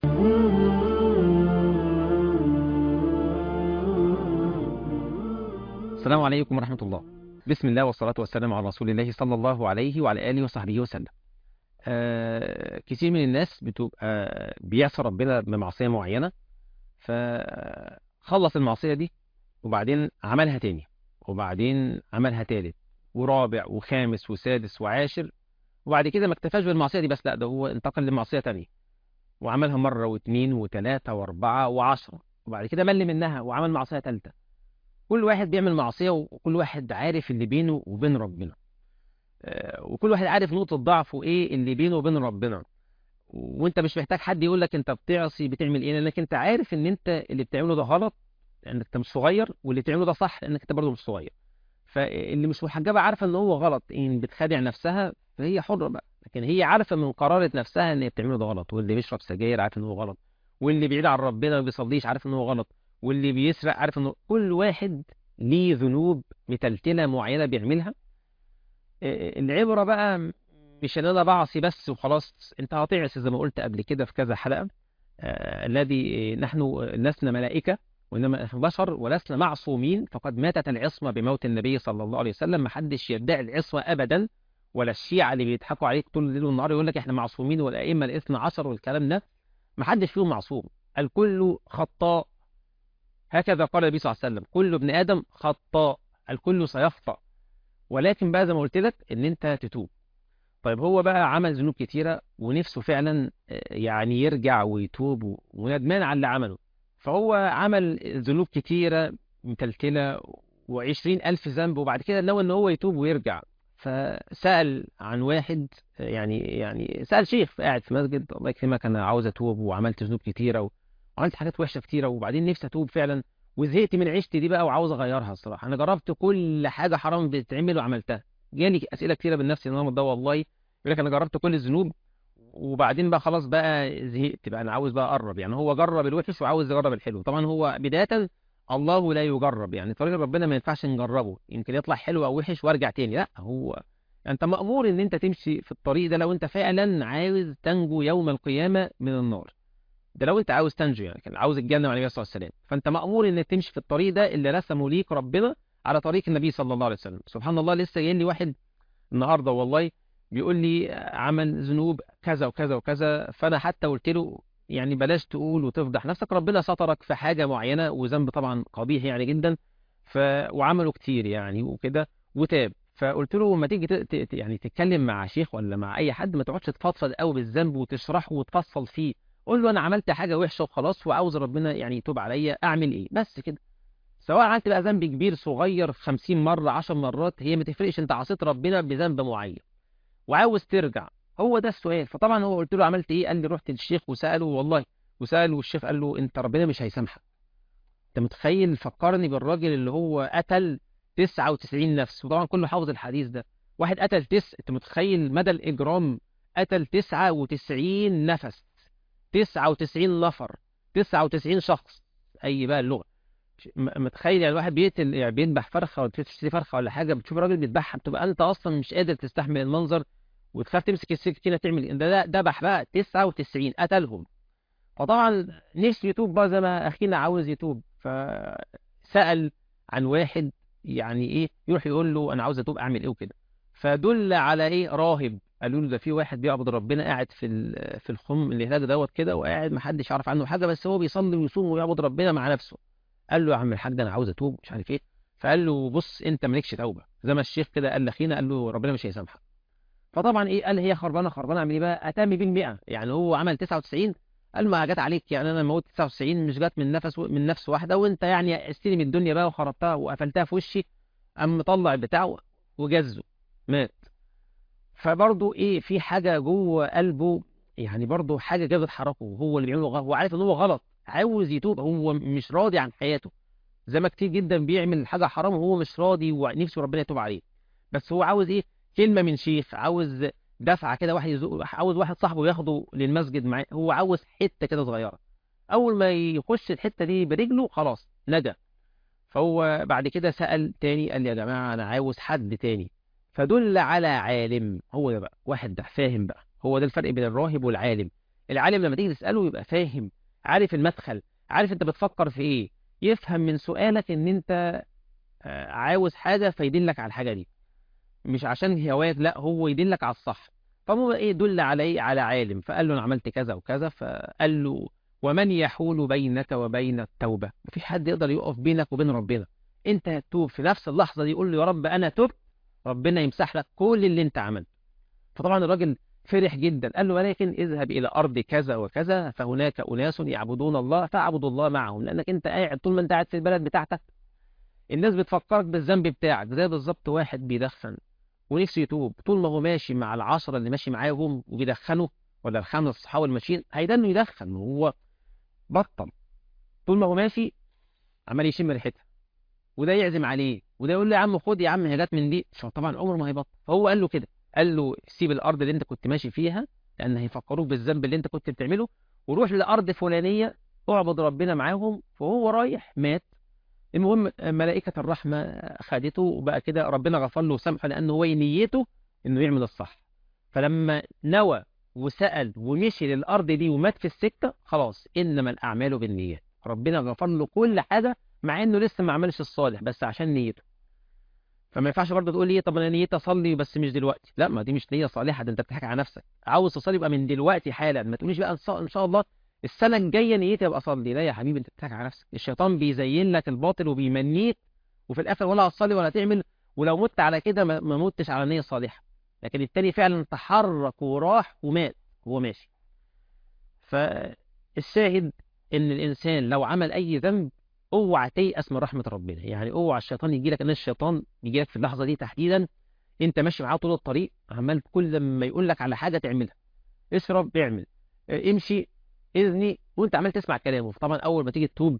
السلام عليكم ورحمة الله بسم الله والصلاة والسلام على رسول الله صلى الله عليه وعلى آله وصحبه وسلم آه كتير من الناس بتبقى بيعصى ربنا بمعصية معينة فخلص المعصية دي وبعدين عملها تاني وبعدين عملها تالت ورابع وخامس وسادس وعاشر وبعد كده ما اكتفاش بالمعصية دي بس لا ده هو انتقل لمعصية تانية وعملها مرة واثنين وثلاثة واربعة وعشرة وبعد كده مل منها وعمل معصية تالتة كل واحد بيعمل معصية وكل واحد عارف اللي بينه وبين ربنا آه، وكل واحد عارف نقطة ضعفه ايه اللي بينه وبين ربنا وانت مش محتاج حد يقول لك انت بتعصي بتعمل ايه لانك انت عارف ان انت اللي بتعمله ده غلط لانك انت مش صغير واللي بتعمله ده صح لانك انت برضه مش صغير فاللي مش محجبة عارفة ان هو غلط ان بتخادع نفسها فهي حرة بقى لكن هي عارفة من قرارة نفسها ان هي بتعمله ده غلط واللي بيشرب سجاير عارف ان هو غلط واللي بعيد عن ربنا ما بيصليش عارف ان هو غلط واللي بيسرق عارف انه كل واحد ليه ذنوب متلتلة معينة بيعملها إيه، العبرة بقى مش ان انا بعصي بس وخلاص انت هتعصي زي ما قلت قبل كده في كذا حلقة آه، الذي نحن لسنا ملائكة وإنما نحن بشر ولسنا معصومين فقد ماتت العصمة بموت النبي صلى الله عليه وسلم محدش يدعي العصمة أبدا ولا الشيعة اللي بيضحكوا عليك طول الليل والنهار يقول لك احنا معصومين والأئمة الاثنى عشر والكلام ده محدش فيهم معصوم الكل خطاء هكذا قال النبي صلى الله عليه وسلم كل ابن آدم خطاء الكل سيخطأ ولكن بقى زي ما قلت لك ان انت تتوب طيب هو بقى عمل ذنوب كتيرة ونفسه فعلا آه، يعني يرجع ويتوب و- وندمان على اللي عمله فهو عمل ذنوب كتيرة متلتلة وعشرين ألف ذنب وبعد كده نوى ان هو يتوب ويرجع فسأل عن واحد آه، يعني يعني سأل شيخ قاعد في مسجد الله يكرمك انا عاوز اتوب وعملت ذنوب كتيرة وعملت حاجات وحشة كتيرة وبعدين نفسي اتوب فعلا وزهقت من عيشتي دي بقى وعاوز اغيرها الصراحة انا جربت كل حاجة حرام بتتعمل وعملتها جالي اسئلة كتيرة بالنفس النهارده ده والله يقول لك انا جربت كل الذنوب وبعدين بقى خلاص بقى زهقت بقى انا عاوز بقى اقرب يعني هو جرب الوحش وعاوز يجرب الحلو طبعا هو بداية الله لا يجرب يعني طريق ربنا ما ينفعش نجربه يمكن يطلع حلو او وحش وارجع تاني لا هو انت مأمور ان انت تمشي في الطريق ده لو انت فعلا عاوز تنجو يوم القيامة من النار ده لو انت عاوز تنجو يعني كان عاوز الجنة مع النبي صلى الله عليه وسلم فانت مأمور انك تمشي في الطريق ده اللي رسمه ليك ربنا على طريق النبي صلى الله عليه وسلم سبحان الله لسه جاي لي واحد النهارده والله بيقول لي عمل ذنوب كذا وكذا وكذا فانا حتى قلت له يعني بلاش تقول وتفضح نفسك ربنا سترك في حاجة معينة وذنب طبعا قبيح يعني جدا ف وعمله كتير يعني وكده وتاب فقلت له لما تيجي ت... ت... يعني تتكلم مع شيخ ولا مع اي حد ما تقعدش تفضفض قوي بالذنب وتشرحه وتفصل فيه قول له انا عملت حاجة وحشة وخلاص وعاوز ربنا يعني يتوب عليا اعمل ايه بس كده سواء عملت بقى ذنب كبير صغير 50 مرة 10 مرات هي ما تفرقش انت عصيت ربنا بذنب معين وعاوز ترجع هو ده السؤال فطبعا هو قلت له عملت ايه قال لي رحت للشيخ وسأله والله وسأله والشيخ قال له انت ربنا مش هيسامحك انت متخيل فكرني بالراجل اللي هو قتل 99 نفس وطبعا كله حافظ الحديث ده واحد قتل تس انت متخيل مدى الاجرام قتل 99 نفس 99 نفر 99 شخص اي بقى اللغة م- متخيل يعني الواحد بيقتل يعني بيذبح فرخه ولا بتشتري فرخه ولا حاجه بتشوف راجل بيذبحها بتبقى انت اصلا مش قادر تستحمل المنظر وتخاف تمسك السكينه تعمل إيه؟ ده ده ذبح بقى 99 قتلهم فطبعا نفسه يتوب بقى زي ما اخينا عاوز يتوب فسأل عن واحد يعني ايه يروح يقول له انا عاوز اتوب اعمل ايه وكده فدل على ايه راهب قالوا له ده في واحد بيعبد ربنا قاعد في ال- في الخم اللي هناك دوت كده وقاعد محدش يعرف عنه حاجه بس هو بيصلي ويصوم ويعبد ربنا مع نفسه قال له يا عم الحاج انا عاوز اتوب مش عارف ايه فقال له بص انت مالكش توبه زي ما الشيخ كده قال لاخينا قال له ربنا مش هيسامحك فطبعا ايه قال هي خربانه خربانه اعمل ايه بقى اتامي بالمئة يعني هو عمل 99 قال ما جت عليك يعني انا موت 99 مش جت من نفس من نفس واحده وانت يعني استلم الدنيا بقى وخربتها وقفلتها في وشي قام مطلع البتاع وجزه مات فبرضه ايه في حاجه جوه قلبه يعني برضه حاجه جابت حركه هو اللي بيعمله غلط هو عارف ان هو غلط عاوز يتوب هو مش راضي عن حياته زي ما كتير جدا بيعمل حاجه حرام وهو مش راضي ونفسه ربنا يتوب عليه بس هو عاوز ايه كلمه من شيخ عاوز دفعه كده واحد يزق عاوز واحد صاحبه ياخده للمسجد معاه هو عاوز حته كده صغيره اول ما يخش الحته دي برجله خلاص نجا فهو بعد كده سأل تاني قال لي يا جماعه انا عاوز حد تاني فدل على عالم هو ده بقى واحد ده فاهم بقى هو ده الفرق بين الراهب والعالم العالم لما تيجي تسأله يبقى فاهم عارف المدخل عارف انت بتفكر في ايه يفهم من سؤالك ان انت آه، عاوز حاجة فيدلك على الحاجة دي مش عشان هواك لا هو يدلك على الصح فهو ايه دل على ايه على عالم فقال له انا عملت كذا وكذا فقال له ومن يحول بينك وبين التوبة مفيش حد يقدر يقف بينك وبين ربنا انت هتتوب في نفس اللحظة دي يقول له يا رب انا تبت ربنا يمسح لك كل اللي انت عملته فطبعا الراجل فرح جدا قال له ولكن اذهب الى ارض كذا وكذا فهناك اناس يعبدون الله فاعبدوا الله معهم لانك انت قاعد طول ما انت قاعد في البلد بتاعتك الناس بتفكرك بالذنب بتاعك زي بالظبط واحد بيدخن ونفسه يتوب طول ما هو ماشي مع العشرة اللي ماشي معاهم وبيدخنوا ولا الخمس صحابه الماشيين هيدنوا يدخن وهو بطل طول ما هو ماشي عمال يشم ريحتها وده يعزم عليه وده يقول له يا عم خد يا عم هي جت من دي فطبعا عمره ما هيبطل فهو قال له كده قال له سيب الارض اللي انت كنت ماشي فيها لان هيفكروك بالذنب اللي انت كنت بتعمله وروح لارض فلانيه اعبد ربنا معاهم فهو رايح مات المهم ملائكة الرحمة خدته وبقى كده ربنا غفر له وسامحه لأنه هو نيته إنه يعمل الصح فلما نوى وسأل ومشي للأرض دي ومات في السكة خلاص إنما الأعمال بالنيات ربنا غفر له كل حاجة مع إنه لسه ما عملش الصالح بس عشان نيته فما ينفعش برضه تقول لي طب انا نيتي اصلي بس مش دلوقتي لا ما دي مش نيه صالحه ده انت بتضحك على نفسك عاوز تصلي يبقى من دلوقتي حالا ما تقوليش بقى ان شاء الله السنه الجايه نيتي ابقى اصلي لا يا حبيبي انت بتضحك على نفسك الشيطان بيزين لك الباطل وبيمنيك وفي الاخر ولا هتصلي ولا تعمل ولو مت على كده ما ما متش على نيه صالحه لكن التاني فعلا تحرك وراح ومات وهو ماشي فالشاهد ان الانسان لو عمل اي ذنب اوعى تيأس من رحمه ربنا يعني اوعى الشيطان يجي لك ان الشيطان يجي لك في اللحظه دي تحديدا انت ماشي معاه طول الطريق عمال كل ما يقول لك على حاجه تعملها اشرب اعمل اه، امشي اذني وانت عمال تسمع كلامه فطبعا اول ما تيجي تتوب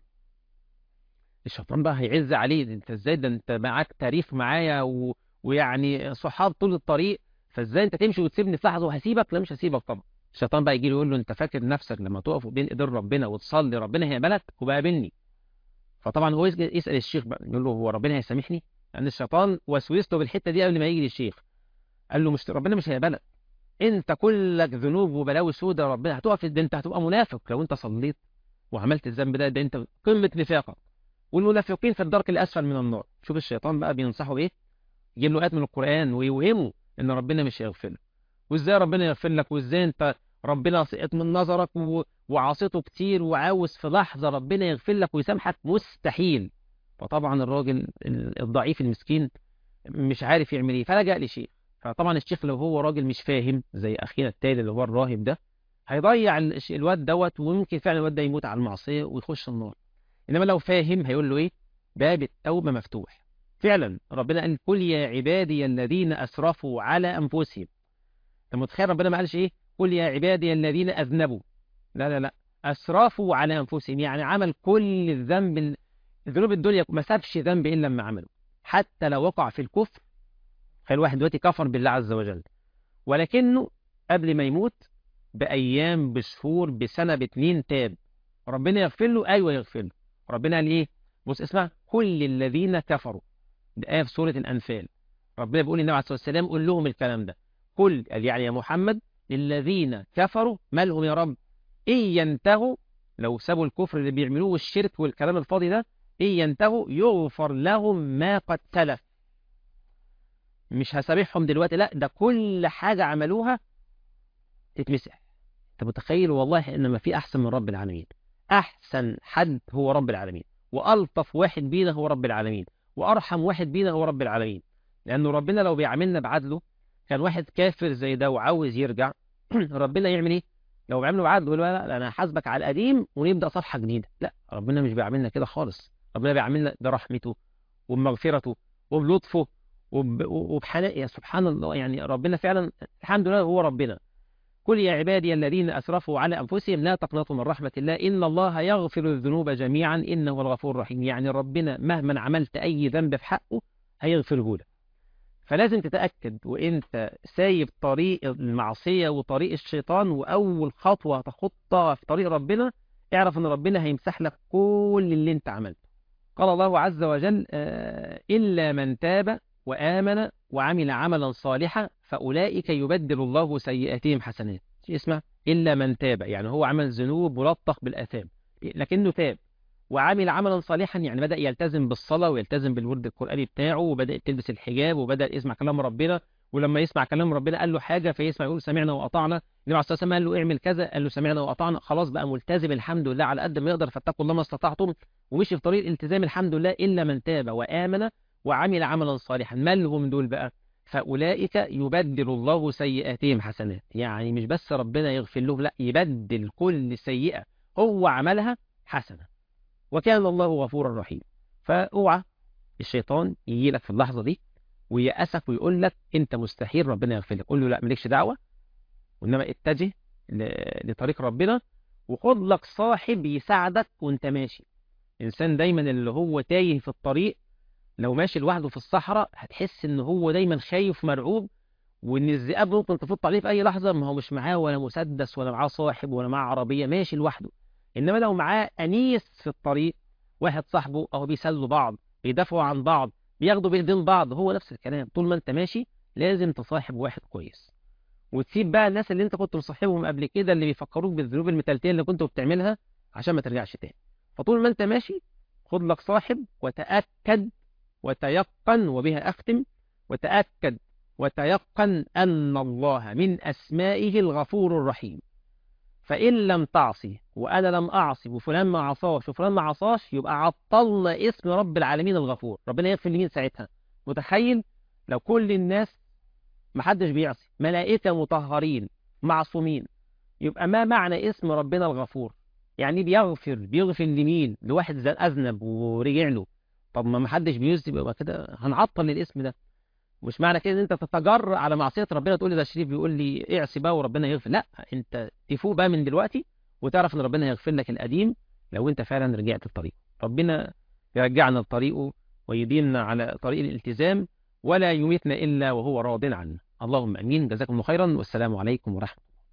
الشيطان بقى هيعز عليه ده انت ازاي ده انت معاك تاريخ معايا و... ويعني صحاب طول الطريق فازاي انت تمشي وتسيبني في لحظه وهسيبك لا مش هسيبك طبعا الشيطان بقى يجي له يقول له انت فاكر نفسك لما تقف بين ايدين ربنا وتصلي ربنا هيقبلك وبقابلني فطبعا هو يسأل يسأل الشيخ بقى يقول له هو ربنا هيسامحني لان الشيطان وسوسته بالحته دي قبل ما يجي للشيخ قال له مش ربنا مش هيقبلك انت كلك ذنوب وبلاوي سودة ربنا هتقف ده انت هتبقى منافق لو انت صليت وعملت الذنب ده ده انت قمة نفاقك والمنافقين في الدرك الاسفل من النار شوف الشيطان بقى بينصحه بايه يجيب له ايات من القرآن ويوهمه ان ربنا مش هيغفر له وازاي ربنا يغفر لك وازاي انت ربنا سقط من نظرك و... وعاصيته كتير وعاوز في لحظة ربنا يغفر لك ويسامحك مستحيل فطبعا الراجل الضعيف المسكين مش عارف يعمل ايه فلجأ لشيخ فطبعا الشيخ لو هو راجل مش فاهم زي اخينا التاني اللي هو الراهب ده هيضيع الش- الواد دوت وممكن فعلا الواد ده يموت على المعصيه ويخش النار انما لو فاهم هيقول له ايه باب التوبه مفتوح فعلا ربنا قال قل يا عبادي الذين اسرفوا على انفسهم انت متخيل ربنا ما قالش ايه قل يا عبادي الذين اذنبوا لا لا لا اسرفوا على انفسهم يعني عمل كل الذنب ال- الذنوب الدنيا ما سابش ذنب الا لما عمله حتى لو وقع في الكفر تخيل واحد دلوقتي كفر بالله عز وجل ولكنه قبل ما يموت بأيام بشهور بسنة باتنين تاب ربنا يغفر له أيوة يغفر له ربنا قال إيه بص اسمع كل الذين كفروا ده آية في سورة الأنفال ربنا بيقول للنبي عليه الصلاة والسلام قول لهم الكلام ده قل قال يعني يا محمد للذين كفروا مالهم يا رب إن ينتهوا لو سابوا الكفر اللي بيعملوه والشرك والكلام الفاضي ده إن ينتهوا يغفر لهم ما قد سلف مش هسامحهم دلوقتي لا ده كل حاجة عملوها تتمسح انت متخيل والله ان ما في احسن من رب العالمين احسن حد هو رب العالمين والطف واحد بينا هو رب العالمين وارحم واحد بينا هو رب العالمين لانه ربنا لو بيعاملنا بعدله كان واحد كافر زي ده وعاوز يرجع ربنا يعمل ايه لو بيعامله بعدله يقول له لا لا انا هحاسبك على القديم ونبدا صفحه جديده لا ربنا مش بيعاملنا كده خالص ربنا بيعاملنا برحمته وبمغفرته وبلطفه وب- وبحنان يا سبحان الله يعني ربنا فعلا الحمد لله هو ربنا قل يا عبادي الذين أسرفوا على أنفسهم لا تقنطوا من رحمة الله إن الله يغفر الذنوب جميعا إنه هو الغفور الرحيم يعني ربنا مهما عملت أي ذنب في حقه هيغفره لك فلازم تتأكد وإنت سايب طريق المعصية وطريق الشيطان وأول خطوة هتخطها في طريق ربنا اعرف إن ربنا هيمسح لك كل اللي أنت عملته قال الله عز وجل آه، إلا من تاب وآمن وعمل عملا صالحا فأولئك يبدل الله سيئاتهم حسنات اسمها إلا من تاب يعني هو عمل ذنوب ملطخ بالآثام لكنه تاب وعمل عملا صالحا يعني بدأ يلتزم بالصلاة ويلتزم بالورد القرآني بتاعه وبدأ تلبس الحجاب وبدأ يسمع كلام ربنا ولما يسمع كلام ربنا قال له حاجة فيسمع يقول سمعنا وأطعنا النبي عليه الصلاة والسلام قال له اعمل كذا قال له سمعنا وأطعنا خلاص بقى ملتزم الحمد لله على قد ما يقدر فاتقوا الله ما استطعتم ومشي في طريق الالتزام الحمد لله إلا من تاب وآمن وعمل عملا صالحا ما لهم دول بقى فأولئك يبدل الله سيئاتهم حسنات يعني مش بس ربنا يغفر لهم لا يبدل كل سيئة هو عملها حسنة وكان الله غفورا رحيما فاوعى الشيطان يجي لك في اللحظة دي ويأسك ويقول لك انت مستحيل ربنا يغفر لك قول له لا مالكش دعوة وانما اتجه لطريق ربنا وخد لك صاحب يساعدك وانت ماشي الانسان دايما اللي هو تايه في الطريق لو ماشي لوحده في الصحراء هتحس ان هو دايما خايف مرعوب وان الذئاب ممكن تفوت عليه في اي لحظه ما هو مش معاه ولا مسدس ولا معاه صاحب ولا معاه عربيه ماشي لوحده انما لو معاه انيس في الطريق واحد صاحبه او بيسلوا بعض بيدافعوا عن بعض بياخدوا بايدين بعض هو نفس الكلام طول ما انت ماشي لازم تصاحب واحد كويس وتسيب بقى الناس اللي انت كنت مصاحبهم قبل كده اللي بيفكروك بالذنوب المتلتيه اللي كنت بتعملها عشان ما ترجعش تاني فطول ما انت ماشي خد لك صاحب وتأكد وتيقن وبها أختم وتأكد وتيقن أن الله من أسمائه الغفور الرحيم فإن لم تعصي وأنا لم أعصي وفلان ما عصاش وفلان ما عصاش يبقى عطلنا اسم رب العالمين الغفور ربنا يغفر لمين ساعتها متخيل لو كل الناس محدش بيعصي ملائكة مطهرين معصومين يبقى ما معنى اسم ربنا الغفور يعني بيغفر بيغفر لمين لواحد أذنب ورجع له طب ما محدش بيذنب يبقى كده هنعطل الاسم ده مش معنى كده ان انت تتجرأ على معصيه ربنا تقول لي ده شريف بيقول لي اعصي بقى وربنا يغفر لا انت تفوق بقى من دلوقتي وتعرف ان ربنا يغفر لك القديم لو انت فعلا رجعت الطريق ربنا يرجعنا لطريقه ويديمنا على طريق الالتزام ولا يميتنا الا وهو راض عنا اللهم امين جزاكم الله خيرا والسلام عليكم ورحمه